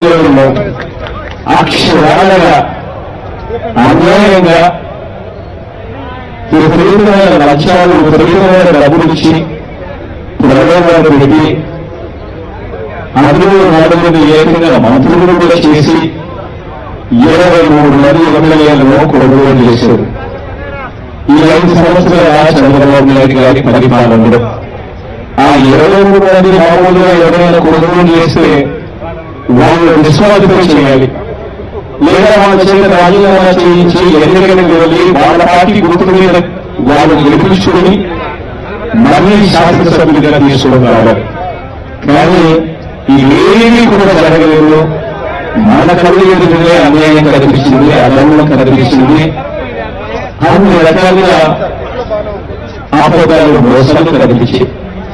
ఉద్యోగంలో అక్షరాలుగా అన్యాయంగా విపరీతమైన లక్ష్యాలు విపరీతమైన డబ్బులు ఇచ్చి ప్రలోభాలు పెట్టి అందులో నలుగురిని ఏకంగా మంత్రులు కూడా చేసి ఇరవై మూడు మంది ఎమ్మెల్యేలను కొనుగోలు చేశారు ఈ ఐదు సంవత్సరాల చంద్రబాబు నాయుడు గారి పరిపాలనలో ఆ ఇరవై మూడు మంది మామూలుగా ఎవరైనా కొనుగోలు చేస్తే వాళ్ళు డిస్క్వాలిఫై చేయాలి లేదా వాళ్ళ చేత రాజీనామా చేయించి ఎన్నికలకు వెళ్ళి వాళ్ళ పార్టీ గుర్తు మీద వాళ్ళు గెలిపించుకుని మళ్ళీ శాసనసభ్యులుగా తీసుకుని రావాలి కానీ ఇవేమీ కూడా జరగలేదు మన కళ్ళు ఎదురుగా అన్యాయం కనిపించింది అదమ్మ కనిపించింది అన్ని రకాలుగా ఆపదాలు మోసాలు కనిపించాయి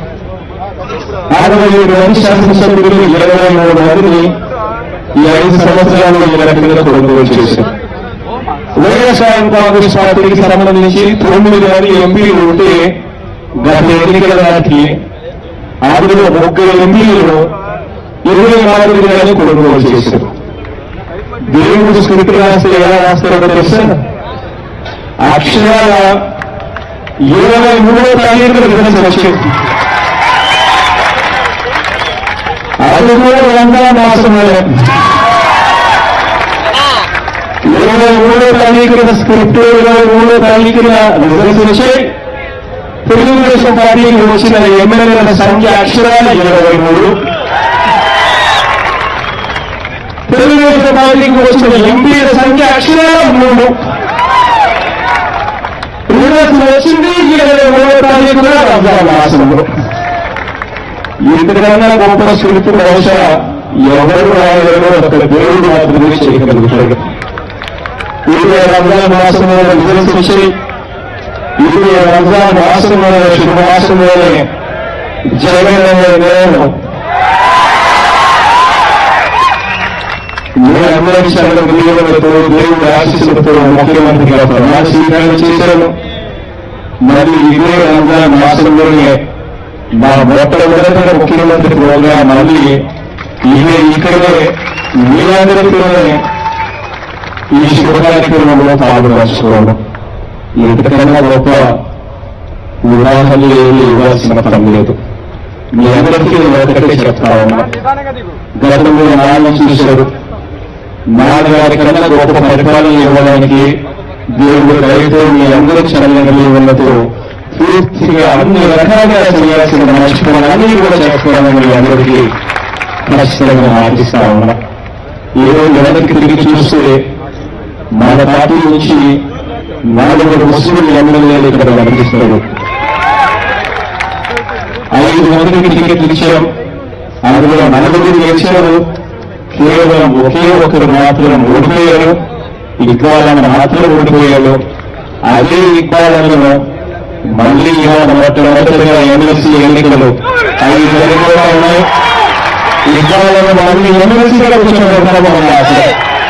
అరవై ఏడు మంది శాసనసభ్యులు ఇరవై మూడు మందిని ఈ ఐదు సంవత్సరాల్లో ఈ రకంగా కొనుగోలు చేశారు వైఎస్ఆర్ కాంగ్రెస్ పార్టీకి సంబంధించి తొమ్మిది మంది ఎంపీలు ఉంటే గత ఎన్నికల నాటికి అందులో ముగ్గురు ఎంపీలు ఇరవై మందిని కొనుగోలు చేశారు దేవుడు స్క్రిప్ట్ రాస్తే ఎలా రాస్తారో తెలుసా అక్షరాల ఇరవై మూడో తారీఖున రిజల్ట్స్ వచ్చింది అది కూడా వందల మాసంలో ఇరవై మూడో తారీఖున స్క్రిప్ట్ ఇరవై మూడో తారీఖున రిజల్ట్స్ వచ్చాయి తెలుగుదేశం పార్టీకి వచ్చిన ఎమ్మెల్యేల సంఖ్య అక్షరాల ఇరవై మూడు తెలుగుదేశం పార్టీకి వచ్చిన ఎంపీల సంఖ్య అక్షరాల మూడు రిజల్ట్స్ వచ్చింది ఇరవై మూడో తారీఖున రంజాన్ మాసంలో ఇంతకన్నా గొప్ప స్మృతి బహుశా ఎవరు రాయలేరో అక్కడ దేవుడు మాత్రమే చేయగలుగుతాడు ఇది రంజాన్ మాసంలో రిజల్ట్స్ వచ్చాయి ఇది రంజాన్ మాసంలో శుభమాసంలోనే జగన్ అనే నేను మీ అందరి శరణ వినియోగంతో దేవుడి ఆశీస్సులతో ముఖ్యమంత్రిగా ప్రమాణ స్వీకారం చేశాను మరి ఇదే రంజాన్ మాసంలోనే మా మొట్టమొదటి ముఖ్యమంత్రి ప్రోగ్రాం మళ్ళీ ఇదే ఇక్కడే మీరందరితోనే ఈ శుభ కార్యక్రమంలో పాల్గొనడం ఇంతకన్నా గొప్ప వివాహాలు ఏమి ఇవ్వాల్సిన పని లేదు మీ అందరికీ నేను ఒకటే చెప్తా ఉన్నా గతంలో నాన్న చూశారు నాన్నగారి కన్నా గొప్ప పరిపాలన ఇవ్వడానికి దేవుడు దయతో మీ అందరూ చల్లని ఉన్నతో పూర్తిగా అన్ని రకాలుగా చేయాల్సిన మంచి పనులన్నీ కూడా చేసుకోవాలని మీ అందరికీ ఖచ్చితంగా ఆశిస్తా ఉన్నా ఈరోజు వెనక్కి తిరిగి చూస్తే మన పార్టీ నుంచి నాలుగు ముస్లిం ఎమ్మెల్యేలు ఇక్కడ కనిపిస్తారు ఐదు మందికి టికెట్లు ఇచ్చాం అందులో నలుగురు గెలిచారు కేవలం ఒకే ఒకరు మాత్రం ఓడిపోయారు ఇక్బాలను మాత్రం ఓడిపోయారు అదే ఇక్బాలను మళ్ళీ ఇవాళ మొట్టమొదటిగా ఎమ్మెల్సీ ఎన్నికలు అవి జరుగుతూ ఉన్నాయి ఇక్బాలను మళ్ళీ ఎమ్మెల్సీగా కూర్చోబెట్టడం అసలు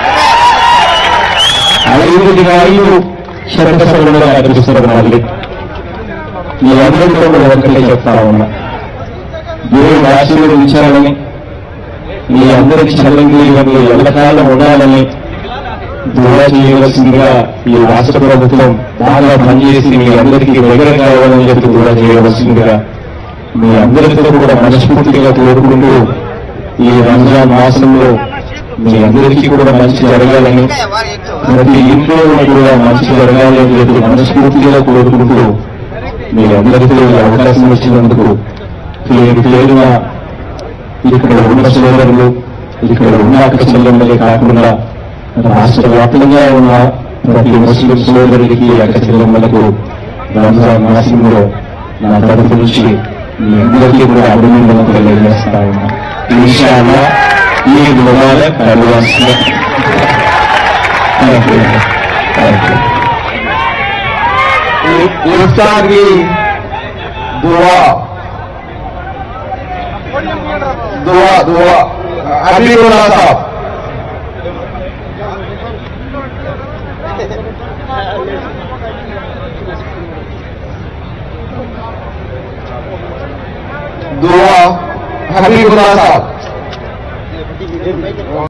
ఐదుగురికి ఐదు శతసభలో కనిపిస్తారు మళ్ళీ మీ అందరితో కూడా ఒకటే చెప్తా ఉన్నా దేవుడు ఆశీర్వదించాలని మీ అందరికి చల్లని ఎల్లకాలం ఉండాలని దువా చేయవలసిందిగా ఈ రాష్ట్ర ప్రభుత్వం బాగా పనిచేసి మీ అందరికీ దగ్గర కావాలని చెప్పి దువా చేయవలసిందిగా మీ అందరితో కూడా మనస్ఫూర్తిగా కోరుకుంటూ ఈ రంజాన్ మాసంలో మీ అందరికీ కూడా మంచి జరగాలని ప్రతి ఇంట్లో కూడా మంచి జరగాలి అని చెప్పి మనస్ఫూర్తిగా కోరుకుంటూ మీ అందరికీ ఈ అవకాశం ఇచ్చినందుకు పేరు పేరున ఇక్కడ ఉన్న సోదరులు ఇక్కడ ఉన్న అక్క చెల్లెమ్మలే కాకుండా రాష్ట్ర వ్యాప్తంగా ఉన్న ప్రతి ముస్లిం సోదరుడికి అక్క చెల్లెమ్మలకు రంజాన్ మాసంలో నా తరఫు నుంచి మీ అందరికీ కూడా అభినందనలు తెలియజేస్తా ఉన్నా ఇన్షాల్లా ఈ ముబారక్ అడ్వాన్స్ इफ्तार की दुआ दुआ दुआ हबीबुल्लाह साहब दुआ हबीबुल्लाह साहब